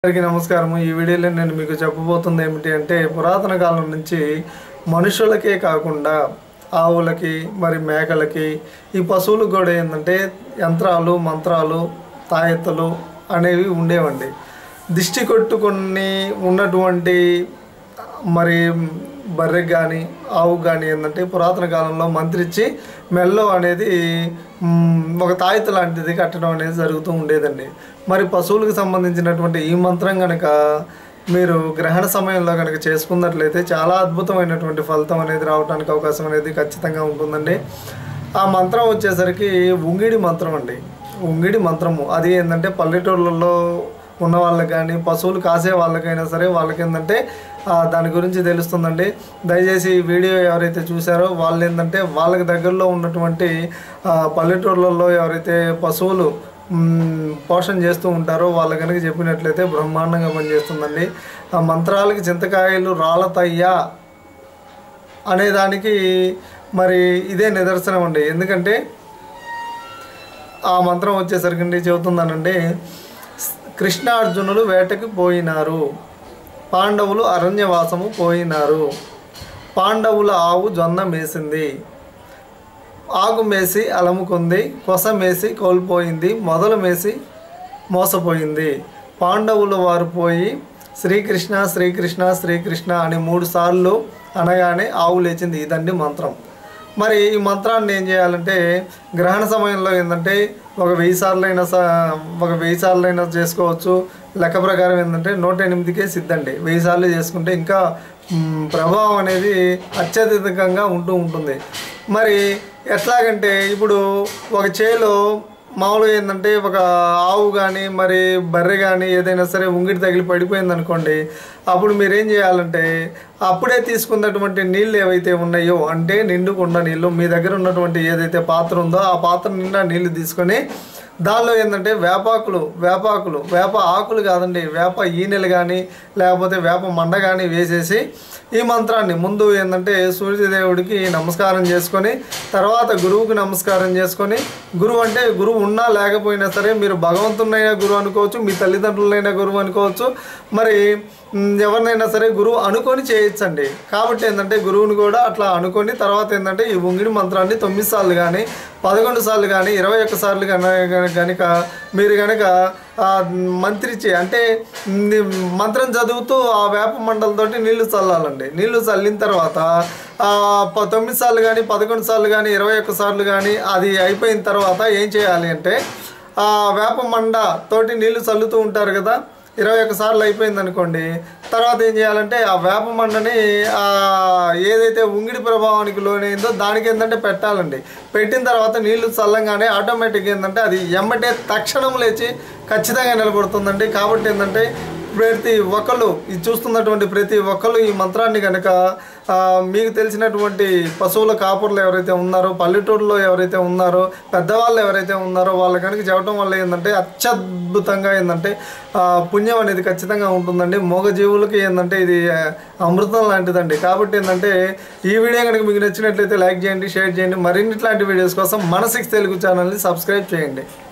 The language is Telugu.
అందరికీ నమస్కారము ఈ వీడియోలో నేను మీకు చెప్పబోతుంది ఏమిటి అంటే పురాతన కాలం నుంచి మనుషులకే కాకుండా ఆవులకి మరి మేకలకి ఈ పశువులకు కూడా ఏంటంటే యంత్రాలు మంత్రాలు తాయెత్తులు అనేవి ఉండేవండి దిష్టి కొట్టుకొని ఉన్నటువంటి మరి బర్రెకి కానీ ఆవుకు కానీ ఏంటంటే పురాతన కాలంలో మంత్రిచ్చి మెల్లో అనేది మ్, ఒక తాయెత్తు లాంటిది కట్టడం అనేది జరుగుతూ ఉండేదండి మరి పశువులకు సంబంధించినటువంటి ఈ మంత్రం కనుక మీరు గ్రహణ సమయంలో కనుక చేసుకున్నట్లయితే చాలా అద్భుతమైనటువంటి ఫలితం అనేది రావడానికి అవకాశం అనేది ఖచ్చితంగా ఉంటుందండి ఆ మంత్రం వచ్చేసరికి ఉంగిడి మంత్రం అండి ఉంగిడి మంత్రము అది ఏంటంటే పల్లెటూళ్ళల్లో ఉన్న వాళ్ళకి కానీ పశువులు కాసే వాళ్ళకైనా సరే వాళ్ళకి ఏంటంటే ఆ, దాని గురించి తెలుస్తుందండి దయచేసి ఈ వీడియో ఎవరైతే చూసారో వాళ్ళు ఏంటంటే వాళ్ళకి దగ్గరలో ఉన్నటువంటి ఆ, పల్లెటూర్లలో ఎవరైతే పశువులు మ్, పోషణ చేస్తూ ఉంటారో వాళ్ళ కనుక చెప్పినట్లయితే బ్రహ్మాండంగా పనిచేస్తుందండి ఆ మంత్రాలకి చింతకాయలు రాలతయ్యా అనే దానికి మరి ఇదే నిదర్శనం అండి ఎందుకంటే ఆ మంత్రం వచ్చేసరికి అండి చెబుతున్నానండి కృష్ణార్జునులు వేటకి పోయినారు పాండవులు అరణ్యవాసము పోయినారు పాండవుల ఆవు జొన్న మేసింది ఆకు మేసి అలముకుంది కొస మేసి కోల్పోయింది మొదలు మేసి మోసపోయింది పాండవులు వారు పోయి శ్రీకృష్ణ శ్రీకృష్ణ శ్రీకృష్ణ అని మూడు సార్లు అనగానే ఆవు లేచింది ఇదండి మంత్రం మరి ఈ మంత్రాన్ని ఏం చేయాలంటే గ్రహణ సమయంలో ఏంటంటే ఒక వెయ్యి సార్లు అయినా సా ఒక వెయ్యి సార్లు అయినా చేసుకోవచ్చు లెక్క ప్రకారం ఏంటంటే నూట ఎనిమిదికే సిద్ధండి వెయ్యి సార్లు చేసుకుంటే ఇంకా మ్, ప్రభావం అనేది అత్యధికంగా ఉంటూ ఉంటుంది మరి ఎట్లాగంటే ఇప్పుడు ఒక చేలో మామూలుగా ఏంటంటే ఒక ఆవు కానీ మరి బర్రె కానీ ఏదైనా సరే ఉంగిడి తగిలి పడిపోయింది అనుకోండి అప్పుడు మీరు ఏం చేయాలంటే అప్పుడే తీసుకున్నటువంటి నీళ్ళు ఏవైతే ఉన్నాయో అంటే నిండుకున్న నీళ్ళు మీ దగ్గర ఉన్నటువంటి ఏదైతే పాత్ర ఉందో ఆ పాత్ర నిండా నీళ్లు తీసుకొని దానిలో ఏంటంటే వేపాకులు వేపాకులు వేప ఆకులు కాదండి వేప ఈనెలు కానీ లేకపోతే వేప మండ కానీ వేసేసి ఈ మంత్రాన్ని ముందు ఏంటంటే సూర్యదేవుడికి నమస్కారం చేసుకొని తర్వాత గురువుకి నమస్కారం చేసుకొని గురువు అంటే గురువు ఉన్నా లేకపోయినా సరే మీరు భగవంతునైనా గురువు అనుకోవచ్చు మీ తల్లిదండ్రులైనా గురువు అనుకోవచ్చు మరి మ్, ఎవరినైనా సరే గురువు అనుకొని చేయొచ్చండి కాబట్టి ఏంటంటే గురువుని కూడా అట్లా అనుకొని తర్వాత ఏంటంటే ఈ ఉంగిడి మంత్రాన్ని తొమ్మిది సార్లు కానీ పదకొండు సార్లు కానీ ఇరవై ఒక్క సార్లు కనుక మీరు కనుక మంత్రిచి అంటే మ్, మంత్రం చదువుతూ ఆ వేప మండలతోటి నీళ్లు చల్లాలండి నీళ్లు చల్లిన తర్వాత ఆ, ప- తొమ్మిది సార్లు కానీ పదకొండు సార్లు కానీ ఇరవై ఒక్క సార్లు కానీ అది అయిపోయిన తర్వాత ఏం చేయాలి అంటే ఆ వేప మండ తోటి నీళ్లు చల్లుతూ ఉంటారు కదా ఇరవై ఒక్క సార్లు అయిపోయింది అనుకోండి తర్వాత ఏం చేయాలంటే ఆ వేప మండని ఆ ఏదైతే ఉంగిడి ప్రభావానికి లోనైందో దానికి ఏంటంటే పెట్టాలండి పెట్టిన తర్వాత నీళ్లు చల్లంగానే ఆటోమేటిక్ ఏంటంటే అది ఎమ్మటే తక్షణం లేచి ఖచ్చితంగా నిలబడుతుందండి కాబట్టి ఏంటంటే ప్రతి ఒక్కళ్ళు ఇది చూస్తున్నటువంటి ప్రతి ఒక్కళ్ళు ఈ మంత్రాన్ని కనుక ఆ, మీకు తెలిసినటువంటి పశువుల కాపుర్లు ఎవరైతే ఉన్నారో పల్లెటూరులో ఎవరైతే ఉన్నారో పెద్దవాళ్ళు ఎవరైతే ఉన్నారో వాళ్ళ కనుక చెప్పడం వల్ల ఏంటంటే అత్యద్భుతంగా ఏంటంటే ఆ, పుణ్యం అనేది ఖచ్చితంగా ఉంటుందండి మూగజీవులకి ఏంటంటే ఇది ఆ, అమృతం లాంటిదండి కాబట్టి ఏంటంటే ఈ వీడియో కనుక మీకు నచ్చినట్లయితే లైక్ చేయండి షేర్ చేయండి మరిన్ని ఇట్లాంటి వీడియోస్ కోసం మన సిక్స్ తెలుగు ఛానల్ని సబ్స్క్రైబ్ చేయండి